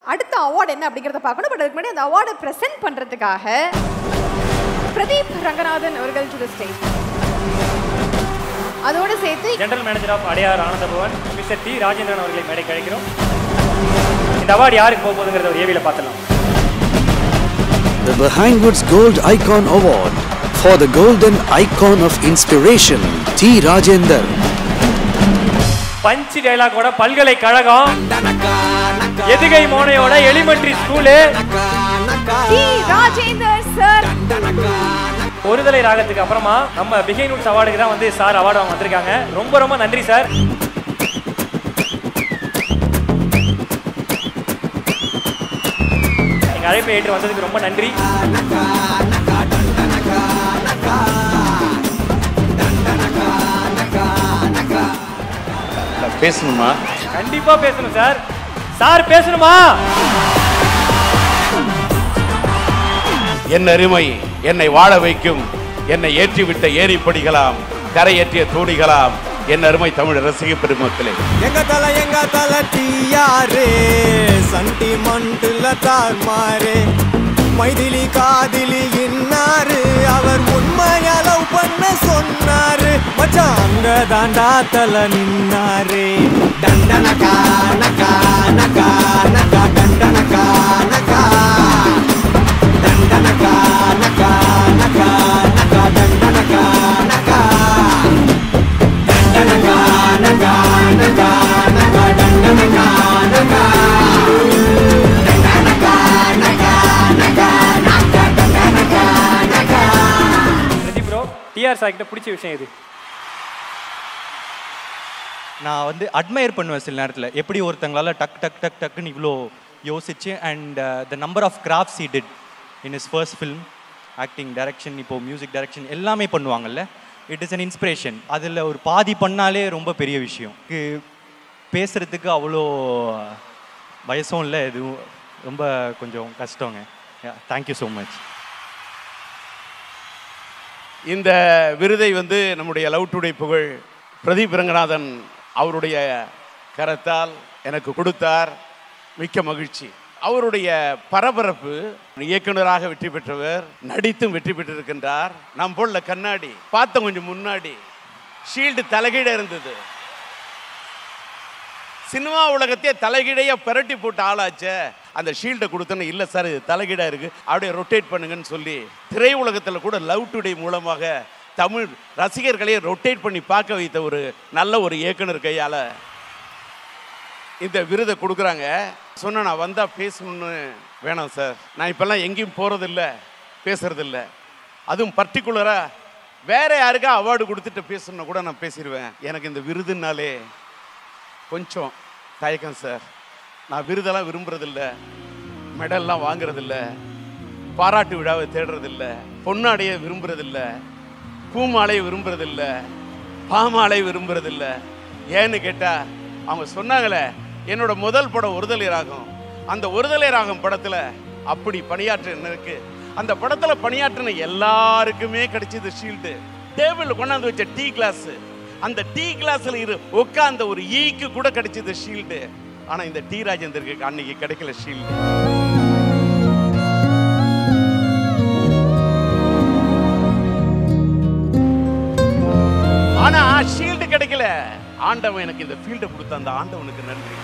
அடுத்த அவார்டு என்ன அப்படிங்கறத பார்க்கணும் பட் அதுக்கு முன்னாடி அந்த அவார்டை பிரசன்ட் பண்றதுக்காக பிரதீப் ரங்கநாதன் அவர்கள் டு தி ஸ்டேஜ் அதோட சேர்த்து general manager of Adyar Ananda Bhavan mister T Rajendran அவர்களை மேடைக்கு அழைக்கிறோம் இந்த அவார்டு யாருக்கு போக போகுதுங்கிறத ஒரு ஏவியில் பார்த்துலாம் The Behindwood's Gold Icon Award for the Golden Icon of Inspiration, T. Rajender. Punch டைலாகோட பல்கலைக்கழகம் எதுகை மோனையோட elementary school T Rajendar sir ஒருதலை ராகத்துக்கு அப்புறமா நம்ம பிகை நூட்ஸ் அவார்டுக்கு தான் வந்து சார் அவார்டு அவங்க வந்திருக்காங்க ரொம்ப ரொம்ப நன்றி சார் எங்க அழைப்பை ஏற்று வந்ததுக்கு ரொம்ப நன்றி பேசணுமா கண்டிப்பா பேசணும் சார் சார் பேசணுமா என் அருமை என்னை வாழ வைக்கும் என்னை ஏற்றிவிட்ட ஏரிப்படிகளாம் கரையேற்றிய தோணிகளாம் என் அருமை தமிழ் ரசிக பெருமக்களே எங்க தல எங்க தல டியாரே சண்டிமண்டுல தார்மாரே மைதிலி காதிலி இன்னாரு அவர் உண்மையா லவ் பண்ண சொன்னாரு மச்சான் அங்க தாண்டா தல நின்னாரே தண்டனகா நகா நகா நகா தண்டனகா நகா தண்டனகா நகா நகா நகா தண்டனகா நகா தண்டனகா நகா நகா நகா தண்டனகா நகா பிரதீப் ப்ரோ டிஆர் சார் கிட்ட பிடிச்ச விஷயம் இது நான் வந்து அட்மையர் பண்ணுவேன் சில நேரத்தில் எப்படி ஒருத்தங்களால டக் டக் டக் டக்குன்னு இவ்வளோ யோசிச்சு and the number of crafts he did in his first film acting direction இப்போ மியூசிக் டைரக்ஷன் எல்லாமே பண்ணுவாங்கல்ல இட் இஸ் an இன்ஸ்பிரேஷன் அதில் ஒரு பாதி பண்ணாலே ரொம்ப பெரிய விஷயம் கு- பேசுறதுக்கு அவ்வளோ வயசும் இல்லை எதுவும் ரொம்ப கொஞ்சம் கஷ்டங்க தேங்க்யூ ஸோ மச் இந்த விருதை வந்து நம்முடைய லவ் டுடே புகழ் பிரதீப் ரங்கநாதன் அவருடைய கரத்தால் எனக்கு கொடுத்தார் மிக்க மகிழ்ச்சி அவருடைய பரபரப்பு இயக்குனராக வெற்றி பெற்றவர் நடித்தும் வெற்றி பெற்றிருக்கின்றார் நாம் போல கண்ணாடி பார்த்த கொஞ்சம் முன்னாடி ஷீல்டு தலைகீழ இருந்தது சினிமா உலகத்தையே தலைகீழையா பிரட்டி போட்ட ஆளாச்சே அந்த ஷீல்டை கொடுத்தோன்னு இல்லை சார் இது தலைகீழா இருக்கு அப்படியே ரொட்டேட் பண்ணுங்கன்னு சொல்லி திரை உலகத்தில் கூட லவ் டுடே மூலமாக தமிழ் ரசிகர்களையே ரொட்டேட் பண்ணி பார்க்க வைத்த ஒரு நல்ல ஒரு இயக்குனர் கையால் இந்த விருதை கொடுக்குறாங்க சொன்ன நான் வந்தால் பேசணும்னு வேணாம் சார் நான் இப்போல்லாம் எங்கேயும் போகிறதில்ல பேசுறதில்ல அதுவும் பர்டிகுலராக வேற யாருக்கா அவார்டு கொடுத்துட்டு பேசணும்னா கூட நான் பேசிடுவேன் எனக்கு இந்த விருதுனாலே கொஞ்சம் தயக்கம் சார் நான் விருதெல்லாம் விரும்புறதில்ல மெடல்லாம் வாங்குறதில்ல பாராட்டு விழாவை தேடுறதில்ல பொன்னாடையை விரும்புறதில்ல பூமாலையை விரும்புறதில்ல பாமாலை விரும்புறதில்ல ஏன்னு கேட்டா அவங்க சொன்னாங்களே என்னோட முதல் படம் ஒருதலை ராகம் அந்த ஒருதலை ராகம் படத்துல அப்படி பணியாற்றினருக்கு அந்த படத்துல பணியாற்றின எல்லாருக்குமே கிடைச்சது ஷீல்டு டேபிள் கொண்டாந்து வச்ச டீ கிளாஸ் அந்த டீ கிளாஸ்ல இரு உட்கார்ந்த ஒரு ஈக்கு கூட கிடைச்சது ஷீல்டு ஆனா இந்த டி ராஜேந்தருக்கு அன்னைக்கு கிடைக்கல ஷீல்டு ஆனா ஷீல்டு கிடைக்கல ஆண்டவன் எனக்கு இந்த ஃபீல்டை கொடுத்த அந்த ஆண்டவனுக்கு நன்றி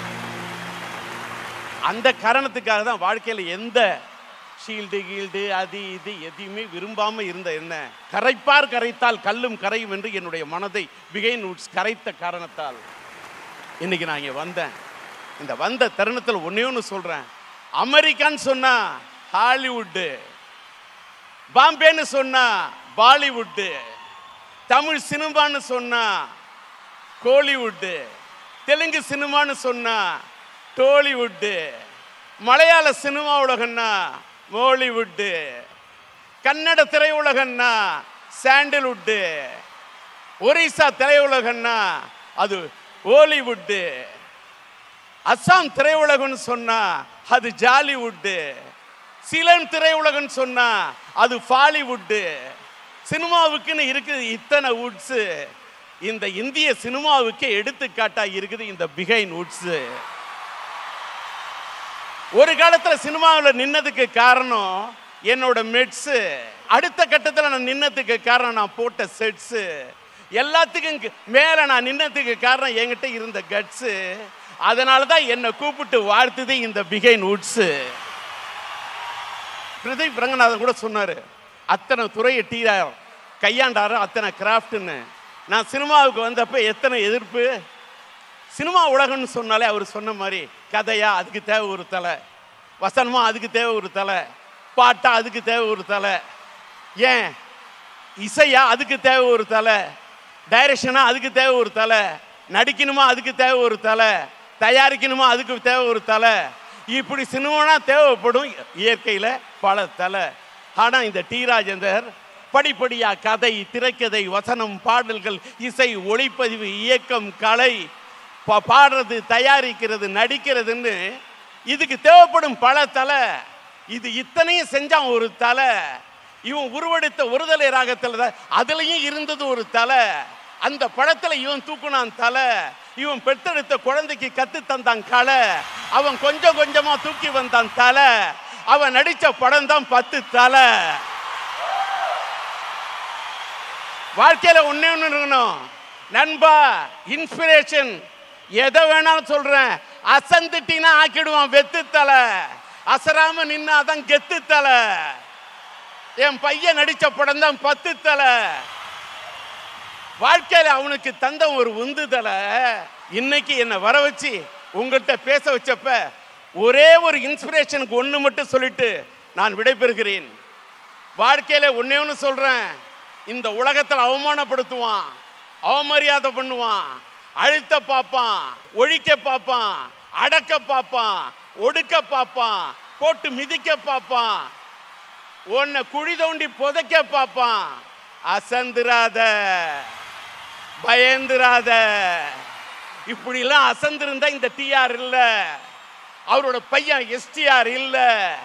அந்த காரணத்துக்காக தான் வாழ்க்கையில எந்த ஷீல்டு கீல்டு அது இது எதையுமே விரும்பாம இருந்த என்ன கரைப்பார் கரைத்தால் கல்லும் கரையும் என்று என்னுடைய மனதை பிகைன் உட்ஸ் கரைத்த காரணத்தால் இன்னைக்கு நான் இங்க வந்தேன் இந்த வந்த தருணத்தில் ஒன்னே ஒன்று சொல்றேன் அமெரிக்கான்னு சொன்னா ஹாலிவுட்டு பாம்பேன்னு சொன்னா பாலிவுட்டு தமிழ் சினிமான்னு சொன்னா கோலிவுட்டு தெலுங்கு சினிமான்னு சொன்னா டோலிவுட்டு மலையாள சினிமா உலகம்னா மோலிவுட்டு கன்னட திரையுலகம்னா சாண்டில்வுட்டு ஒரிசா திரையுலகம்னா அது ஹோலிவுட்டு அஸ்ஸாம் திரையுலகம்னு சொன்னா அது ஜாலிவுட்டு சிலன் திரையுலகம்னு சொன்னா அது ஃபாலிவுட்டு சினிமாவுக்குன்னு இருக்குது இத்தனை உட்ஸ் இந்த இந்திய சினிமாவுக்கு எடுத்துக்காட்டா இருக்குது இந்த பிகைன் உட்ஸ் ஒரு காலத்துல சினிமாவில் நின்னதுக்கு காரணம் என்னோட மெட்ஸு அடுத்த கட்டத்தில் நான் நின்னதுக்கு காரணம் நான் போட்ட செட்ஸு எல்லாத்துக்கும் கி- மேல நான் நின்னதுக்கு காரணம் என்கிட்ட இருந்த கட்ஸு அதனால தான் என்னை கூப்பிட்டு வாழ்த்துது இந்த பிகைன் உட்ஸு பிரதீப் ரங்கநாதன் கூட சொன்னார் அத்தனை துறையை டீரா கையாண்டாரு அத்தனை கிராஃப்ட்னு நான் சினிமாவுக்கு வந்தப்ப எத்தனை எதிர்ப்பு சினிமா உலகம்னு சொன்னாலே அவர் சொன்ன மாதிரி கதையா அதுக்கு தேவை ஒரு தலை வசனமா அதுக்கு தேவை ஒரு தலை பாட்டா அதுக்கு தேவை ஒரு தலை ஏன் இசையா அதுக்கு தேவை ஒரு தலை டைரக்ஷனா அதுக்கு தேவை ஒரு தலை நடிக்கணுமா அதுக்கு தேவை ஒரு தலை தயாரிக்கணுமா அதுக்கு தேவை ஒரு தலை இப்படி சினிமானா தேவைப்படும் இயற்கையில் பல தலை ஆனால் இந்த டி ராஜேந்தர் படிப்படியா கதை திரைக்கதை வசனம் பாடல்கள் இசை ஒளிப்பதிவு இயக்கம் கலை பா- பாடுறது தயாரிக்கிறது நடிக்கிறதுன்னு இதுக்கு தேவைப்படும் பல தலை இது இத்தனையும் செஞ்சான் ஒரு தலை இவன் உருவெடுத்த ஒருதலை ராகத்தில் தான் அதுலயும் இருந்தது ஒரு தலை அந்த படத்துல இவன் தூக்குனான் தலை இவன் பெற்றெடுத்த குழந்தைக்கு கத்து தந்தான் கலை அவன் கொஞ்சம் கொஞ்சமா தூக்கி வந்தான் தலை அவன் நடிச்ச படம் தான் பத்து தலை வாழ்க்கையில ஒண்ணே ஒண்ணு இருக்கணும் நண்பா இன்ஸ்பிரேஷன் எதை வேணாலும் சொல்றேன் அசந்துட்டினா ஆக்கிடுவான் வெத்து தலை அசராம நின்னாதான் கெத்து தலை என் பையன் நடிச்ச படம் தான் பத்து தலை வாழ்க்கையில அவனுக்கு தந்த ஒரு உந்துதலை இன்னைக்கு என்னை வர வச்சு உங்கள்கிட்ட பேச வச்சப்ப ஒரே ஒரு இன்ஸ்பிரேஷனுக்கு ஒன்று மட்டும் சொல்லிட்டு நான் விடைபெறுகிறேன் வாழ்க்கையில ஒண்ணே ஒன்று சொல்றேன் இந்த உலகத்தில் அவமானப்படுத்துவான் அவமரியாதை பண்ணுவான் அழுத்த பார்ப்பான் ஒழிக்க பார்ப்பான் அடக்க பார்ப்பான் ஒடுக்க பார்ப்பான் போட்டு மிதிக்க பார்ப்பான் உன்னை குழி தோண்டி புதைக்க பார்ப்பான் அசந்துராத பயந்துராத இப்படிலாம் அசந்திருந்தா இந்த டிஆர் இல்ல அவரோட பையன் எஸ்டிஆர் இல்ல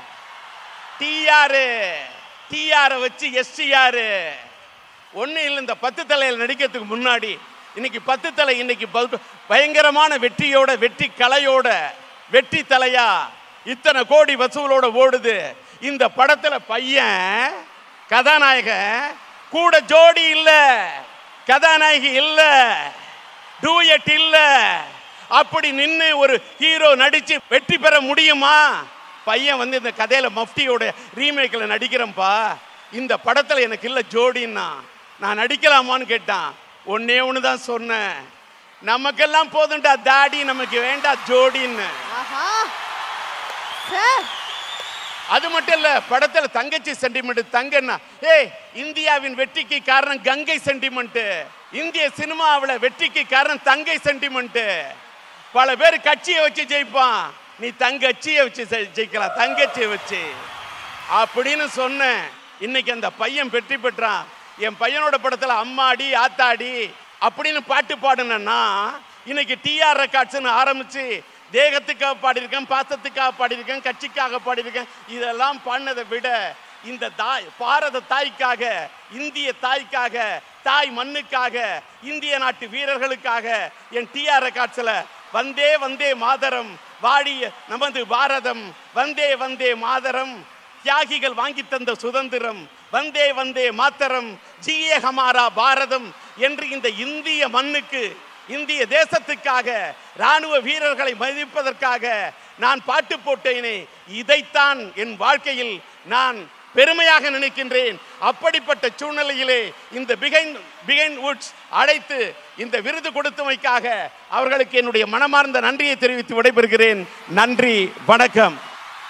டிஆர் டிஆர் வச்சு எஸ்டிஆர் ஒண்ணு இல்லை இந்த பத்து தலையில் நடிக்கிறதுக்கு முன்னாடி இன்னைக்கு பத்து தலை இன்னைக்கு பகு- பயங்கரமான வெற்றியோட வெற்றி கலையோட வெற்றி தலையா இத்தனை கோடி வசூலோட ஓடுது இந்த படத்துல பையன் கதாநாயகன் கூட ஜோடி இல்ல கதாநாயகி இல்ல டூயட் இல்ல அப்படி நின்னு ஒரு ஹீரோ நடிச்சு வெற்றி பெற முடியுமா பையன் வந்து இந்த கதையில மஃப்டியோட ரீமேக்கில் நடிக்கிறேன்ப்பா இந்த படத்துல எனக்கு இல்ல ஜோடின்னா நான் நடிக்கலாமான்னு கேட்டான் ஒன்னே ஒன்று தான் சொன்னேன் நமக்கெல்லாம் போதும்டா தாடி நமக்கு வேண்டாம் ஜோடின்னு ஆஹா சார் அது மட்டும் இல்ல படத்துல தங்கச்சி சென்டிமெண்ட் தங்கன்னா ஏய் இந்தியாவின் வெற்றிக்கு காரணம் கங்கை சென்டிமெண்ட் இந்திய சினிமாவுல வெற்றிக்கு காரணம் தங்கை சென்டிமெண்ட் பல பேர் கட்சியை வச்சு ஜெயிப்பான் நீ தங்கச்சியை வச்சு ஜெ- ஜெயிக்கலாம் தங்கச்சியை வச்சு அப்படின்னு சொன்னேன் இன்னைக்கு அந்த பையன் வெற்றி பெற்றான் என் பையனோட படத்துல அம்மாடி ஆத்தாடி அப்படின்னு பாட்டு பாடுனேன்னா இன்னைக்கு டிஆர் ரெக்கார்ட்ஸ்னு ஆரம்பிச்சு தேகத்துக்காக பாடியிருக்கேன் பாசத்துக்காக பாடியிருக்கேன் கட்சிக்காக பாடியிருக்கேன் இதெல்லாம் பாடினதை விட இந்த தாய் பாரத தாய்க்காக இந்திய தாய்க்காக தாய் மண்ணுக்காக இந்திய நாட்டு வீரர்களுக்காக என் டிஆர் ரெக்கார்ட்ஸ்ல வந்தே வந்தே மாதரம் வாடிய நமது பாரதம் வந்தே வந்தே மாதரம் தியாகிகள் வாங்கி தந்த சுதந்திரம் வந்தே வந்தே மாத்தரம் ஜியே ஹமாரா பாரதம் என்று இந்த இந்திய மண்ணுக்கு இந்திய தேசத்துக்காக ராணுவ வீரர்களை மதிப்பதற்காக நான் பாட்டு போட்டேனே இதைத்தான் என் வாழ்க்கையில் நான் பெருமையாக நினைக்கின்றேன் அப்படிப்பட்ட சூழ்நிலையிலே இந்த பிகைன் பிகைன் வுட்ஸ் அழைத்து இந்த விருது கொடுத்தமைக்காக அவர்களுக்கு என்னுடைய மனமார்ந்த நன்றியை தெரிவித்து விடைபெறுகிறேன் நன்றி வணக்கம்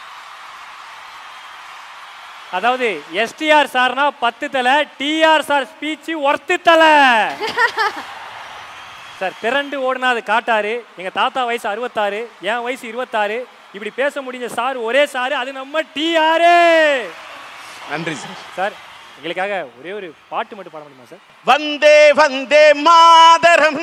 அதாவது எஸ்டிஆர் சார்னா பத்து தலை டிஆர் சார் ஸ்பீச் ஒர்த்து தலை சார் திரண்டு ஓடுனா அது காட்டாரு எங்க தாத்தா வயசு அறுபத்தாறு என் வயசு இருபத்தாறு இப்படி பேச முடிஞ்ச சார் ஒரே சார் அது நம்ம டிஆர் நன்றி சார் சார் எங்களுக்காக ஒரே ஒரு பாட்டு மட்டும் பாட முடியுமா சார் வந்தே வந்தே மாதரம்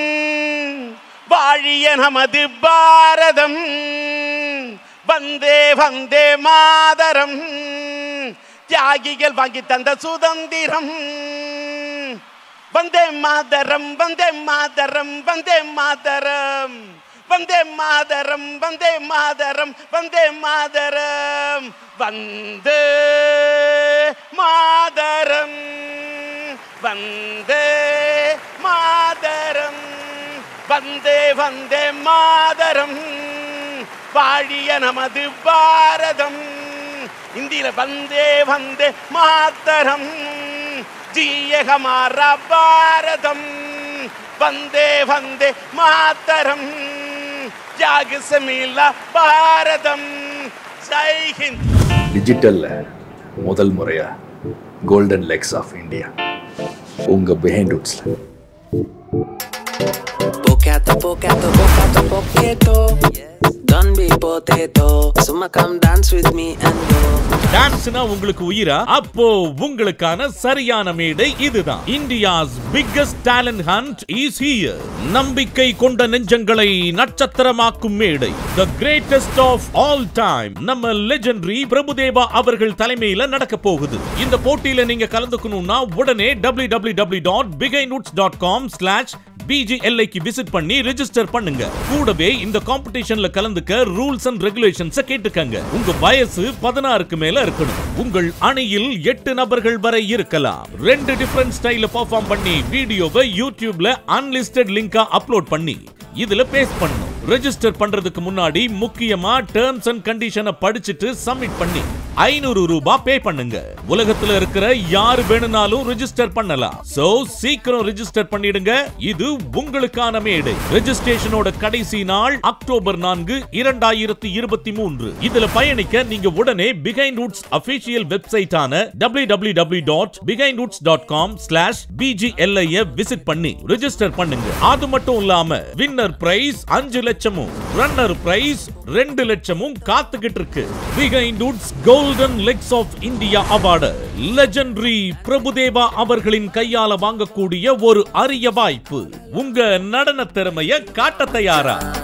வாழிய நமது பாரதம் வந்தே வந்தே மாதரம் தியாகிகள் வாங்கி தந்த சுதந்திரம் வந்தே மாதரம் வந்தே மாதரம் வந்தே மாதரம் வந்தே மாதரம் வந்தே மாதரம் வந்தே மாதரம் வந்தே மாதரம் வந்தே மாதரம் வந்தே வந்தே மாதரம் வாழிய நமது பாரதம் இந்தியில வந்தே வந்தே மாதரம் ஜீய ஹமாரா பாரதம் வந்தே வந்தே மாதரம் ஜாக சமீலா பாரதம் ஜெய் ஹிந்த் டிஜிட்டல்ல முதல் முறையா கோல்டன் லெக்ஸ் ஆஃப் இந்தியா உங்க பிஹைண்ட் ரூட்ஸ்ல Pocato, pocato, pocato, poquito. Don't be potato. Summa come dance with me and go. டான்ஸ்னா உங்களுக்கு உயிரா அப்போ உங்களுக்கான சரியான மேடை இதுதான் India's biggest talent hunt is here நம்பிக்கை கொண்ட நெஞ்சங்களை நட்சத்திரமாக்கும் மேடை the greatest of all time நம்ம லெஜெண்டரி பிரபுதேவா அவர்கள் தலைமையில நடக்க போகுது இந்த போட்டியில நீங்க கலந்துக்கணும்னா உடனே W W W dot Behindwoods dot com slash பிஜிஎல்ஐக்கு விசிட் பண்ணி ரெஜிஸ்டர் பண்ணுங்க கூடவே இந்த காம்படிஷன்ல கலந்துக்க ரூல்ஸ் அண்ட் ரெகுலேஷன்ஸ் கேட்டுக்கங்க உங்க வயசு பதினாறுக்கு மேல இருக்கணும் உங்கள் அணியில் எட்டு நபர்கள் வரை இருக்கலாம் ரெண்டு டிஃபரண்ட் ஸ்டைல்ல பெர்ஃபார்ம் பண்ணி வீடியோவை யூடியூப்ல அன்லிஸ்டட் லிங்கா அப்லோட் பண்ணி இதுல பேஸ்ட் பண்ணணும் ரெஜிஸ்டர் பண்றதுக்கு முன்னாடி முக்கியமா டேர்ம்ஸ் அண்ட் கண்டிஷனை படிச்சுட்டு சப்மிட் பண்ணி ஐநூறு ரூபாய் பே பண்ணுங்க உலகத்துல இருக்கிற யார் வேணும்னாலும் ரெஜிஸ்டர் பண்ணலாம் சோ சீக்கிரம் ரெஜிஸ்டர் பண்ணிடுங்க இது உங்களுக்கான மேடை ரெஜிஸ்ட்ரேஷனோட கடைசி நாள் அக்டோபர் நான்கு இரண்டாயிரத்தி இருபத்தி மூன்று இதுல பயணிக்க நீங்க உடனே பிகைண்ட் ரூட்ஸ் அபிஷியல் வெப்சைட்டான W W W dot Behindwoods dot com slash BGLI visit பண்ணி ரெஜிஸ்டர் பண்ணுங்க அது மட்டும் இல்லாம வின்னர் பிரைஸ் அஞ்சு லட்சமும் ரன்னர் பிரைஸ் ரெண்டு லட்சமும் காத்துக்கிட்டு இருக்கு Behindwoods golden legs of India award legendary Prabhudeva அவர்களின் கையால வாங்கக்கூடிய ஒரு அரிய வாய்ப்பு உங்க நடன திறமைய காட்ட தயாரா